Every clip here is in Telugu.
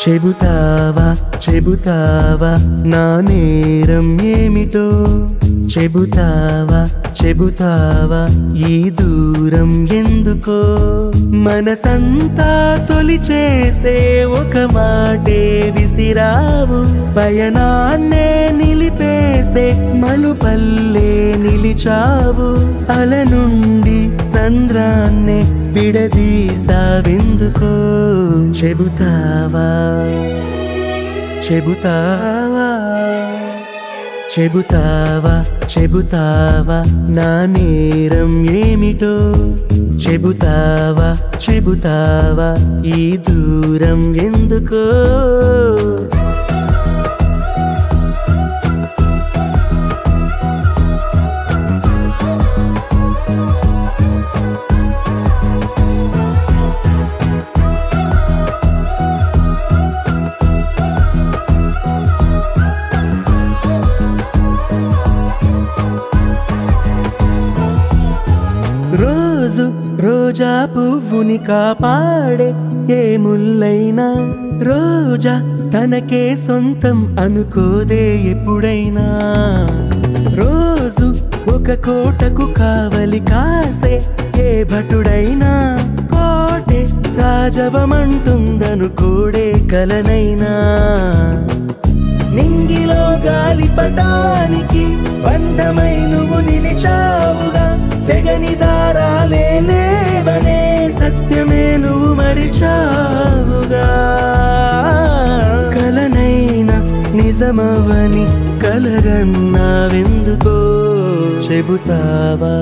చెబుతావా చెబుతావా నా నేరం ఏమిటో చెబుతావా చెబుతావా ఈ దూరం ఎందుకో మనసంతా తొలి చేసే ఒక మాటే విసిరావు పయనాన్నే నిలిపేసే మలుపల్లే నిలిచావు అల నుండి సంద్రాన్నే విడదీసావెందుకో చెబుతావా చెబుతావా చెబుతావా చెబుతావా నా నేరం ఏమిటో చెబుతావా చెబుతావా ఈ దూరం ఎందుకో రోజు రోజా పువ్వుని కాపాడే ఏ ముల్లైనా రోజా తనకే సొంతం అనుకోదే ఎప్పుడైనా రోజు ఒక కోటకు కావలి కాసే ఏ భటుడైనా కోటే రాజవమంటుందనుకోడే కలనైనా నింగిలో గాలిపటానికి బంధమై నువ్వు నిలిచావుగా తెగని దారాలే లేవనే సత్యమే నువ్వు మరిచావుగా కలనైనా నిజమవని కలగన్నావెందుకో చెబుతావా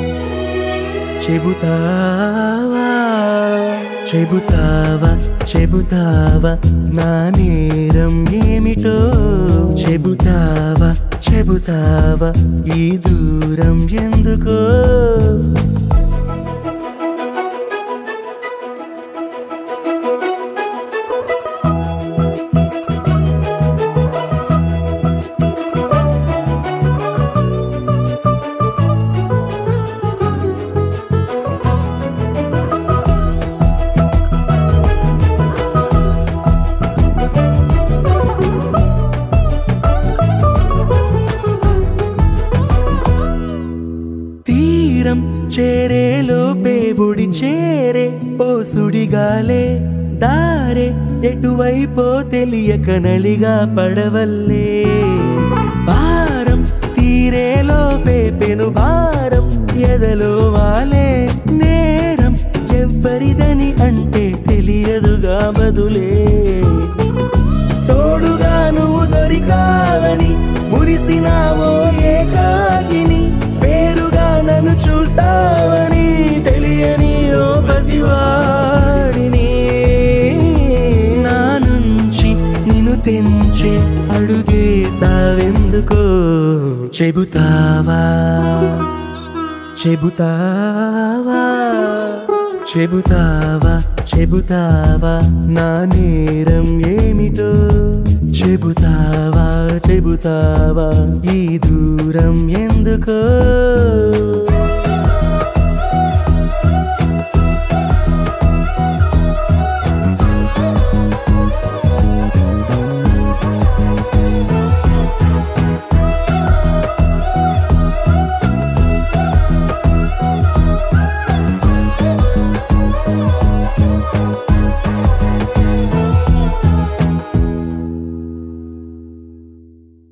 చెబుతావా చెబుతావా చెబుతావా నా నేరం ఏమిటో చెబుతావా చెబుతావా ఈ దూరం ఎందుకో తీరం చేరేలోపే ఒడి చేరే ఓ సుడిగాలే దారే ఎటువైపో తెలియక నలిగా పడవల్లే భారం తీరేలోపే పెను భారం ఎదలో వాలే నేరం ఎవ్వరిదని అంటే తెలియదుగా బదులే తోడుగా నువ్వు దొరికావని మురిసినావో ఏకాకిని పేరుగా నన్ను చూస్తావని తెలియని ఓ పసివాడిని నా నుంచి నిన్ను తెంచే అడుగేసావెందుకో చెబుతావా చెబుతావా చెబుతావా చెబుతావా నా నేరం ఏమిటో చెబుతావా చెబుతావా ఈ దూరం ఎందుకో